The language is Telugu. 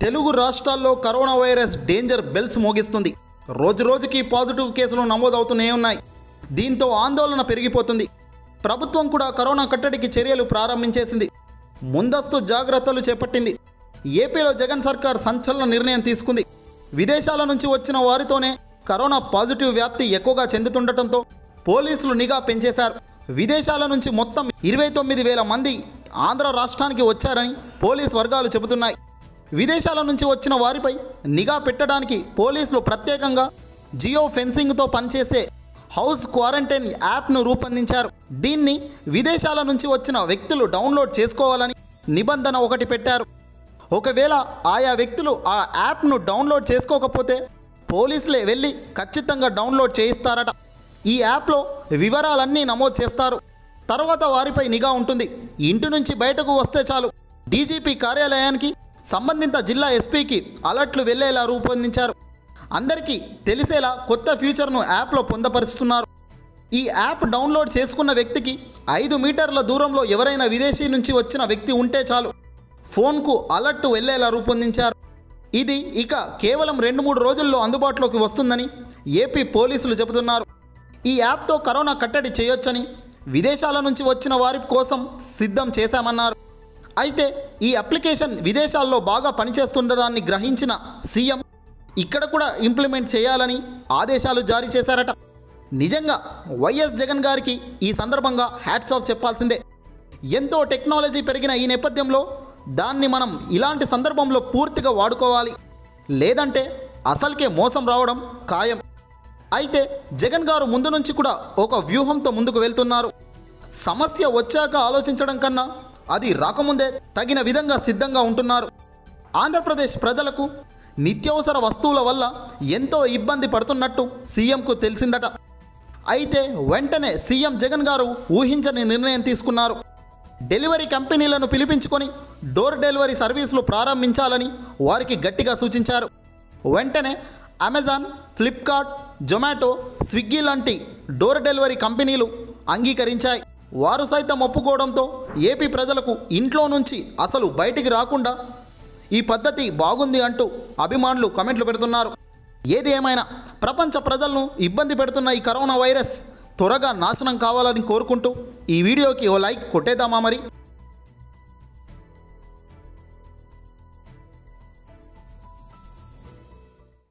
తెలుగు రాష్ట్రాల్లో కరోనా వైరస్ డేంజర్ బెల్స్ మోగిస్తుంది రోజురోజుకి పాజిటివ్ కేసులు నమోదవుతూనే ఉన్నాయి దీంతో ఆందోళన పెరిగిపోతుంది ప్రభుత్వం కూడా కరోనా కట్టడికి చర్యలు ప్రారంభించేసింది ముందస్తు జాగ్రత్తలు చేపట్టింది ఏపీలో జగన్ సర్కార్ సంచలన నిర్ణయం తీసుకుంది విదేశాల నుంచి వచ్చిన వారితోనే కరోనా పాజిటివ్ వ్యాప్తి ఎక్కువగా చెందుతుండటంతో పోలీసులు నిఘా పెంచేశారు విదేశాల నుంచి మొత్తం ఇరవై తొమ్మిది వేల మంది ఆంధ్ర రాష్ట్రానికి వచ్చారని పోలీస్ వర్గాలు చెబుతున్నాయి విదేశాల నుంచి వచ్చిన వారిపై నిఘా పెట్టడానికి పోలీసులు ప్రత్యేకంగా జియో ఫెన్సింగ్తో పనిచేసే హౌస్ క్వారంటైన్ యాప్ను రూపొందించారు దీన్ని విదేశాల నుంచి వచ్చిన వ్యక్తులు డౌన్లోడ్ చేసుకోవాలని నిబంధన ఒకటి పెట్టారు ఒకవేళ ఆయా వ్యక్తులు ఆ యాప్ను డౌన్లోడ్ చేసుకోకపోతే పోలీసులే వెళ్ళి ఖచ్చితంగా డౌన్లోడ్ చేయిస్తారట ఈ యాప్లో వివరాలన్నీ నమోదు చేస్తారు తర్వాత వారిపై నిఘా ఉంటుంది ఇంటి నుంచి బయటకు వస్తే చాలు డీజీపీ కార్యాలయానికి సంబంధిత జిల్లా ఎస్పీకి అలర్ట్లు వెళ్లేలా రూపొందించారు అందరికీ తెలిసేలా కొత్త ఫీచర్ను యాప్లో పొందపరుస్తున్నారు ఈ యాప్ డౌన్లోడ్ చేసుకున్న వ్యక్తికి ఐదు మీటర్ల దూరంలో ఎవరైనా విదేశీ నుంచి వచ్చిన వ్యక్తి ఉంటే చాలు ఫోన్కు అలర్ట్ వెళ్లేలా రూపొందించారు ఇది ఇక కేవలం రెండు మూడు రోజుల్లో అందుబాటులోకి వస్తుందని ఏపీ పోలీసులు చెబుతున్నారు ఈ యాప్తో కరోనా కట్టడి చేయొచ్చని విదేశాల నుంచి వచ్చిన వారి కోసం సిద్ధం చేశామన్నారు అయితే ఈ అప్లికేషన్ విదేశాల్లో బాగా పనిచేస్తుండడాన్ని గ్రహించిన సీఎం ఇక్కడ కూడా ఇంప్లిమెంట్ చేయాలని ఆదేశాలు జారీ చేశారట నిజంగా వైఎస్ జగన్ గారికి ఈ సందర్భంగా హ్యాట్స్ ఆఫ్ చెప్పాల్సిందే ఎంతో టెక్నాలజీ పెరిగిన ఈ నేపథ్యంలో దాన్ని మనం ఇలాంటి సందర్భంలో పూర్తిగా వాడుకోవాలి లేదంటే అసలుకే మోసం రావడం ఖాయం అయితే జగన్ గారు ముందు నుంచి కూడా ఒక వ్యూహంతో ముందుకు వెళ్తున్నారు సమస్య వచ్చాక ఆలోచించడం కన్నా అది రాకముందే తగిన విధంగా సిద్ధంగా ఉంటున్నారు ఆంధ్రప్రదేశ్ ప్రజలకు నిత్యావసర వస్తువుల వల్ల ఎంతో ఇబ్బంది పడుతున్నట్టు సీఎంకు తెలిసిందట అయితే వెంటనే సీఎం జగన్ గారు ఊహించని నిర్ణయం తీసుకున్నారు డెలివరీ కంపెనీలను పిలిపించుకొని డోర్ డెలివరీ సర్వీసులు ప్రారంభించాలని వారికి గట్టిగా సూచించారు వెంటనే అమెజాన్ ఫ్లిప్కార్ట్ జొమాటో స్విగ్గీ లాంటి డోర్ డెలివరీ కంపెనీలు అంగీకరించాయి వారు సైతం ఒప్పుకోవడంతో ఏపీ ప్రజలకు ఇంట్లో నుంచి అసలు బయటికి రాకుండా ఈ పద్ధతి బాగుంది అంటూ అభిమానులు కమెంట్లు పెడుతున్నారు ఏది ఏమైనా ప్రపంచ ప్రజలను ఇబ్బంది పెడుతున్న ఈ కరోనా వైరస్ త్వరగా నాశనం కావాలని కోరుకుంటూ ఈ వీడియోకి ఓ లైక్ కొట్టేద్దామా మరి